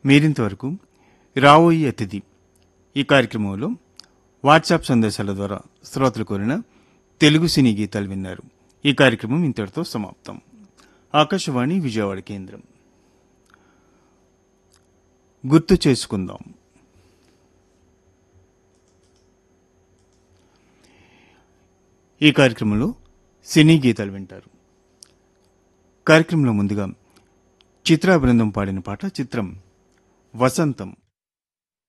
మీరింతవరకు రావోయి అతిథి ఈ కార్యక్రమంలో వాట్సాప్ సందేశాల ద్వారా శ్రోతలు కోరిన తెలుగు సినీ గీతాలు విన్నారు ఈ కార్యక్రమం ఇంతటితో సమాప్తం ఆకాశవాణి విజయవాడ కేంద్రం గుర్తు చేసుకుందాం ఈ కార్యక్రమంలో సినీ గీతాలు వింటారు కార్యక్రమంలో ముందుగా చిత్రా బృందం పాడిన పాట చిత్రం వసంతం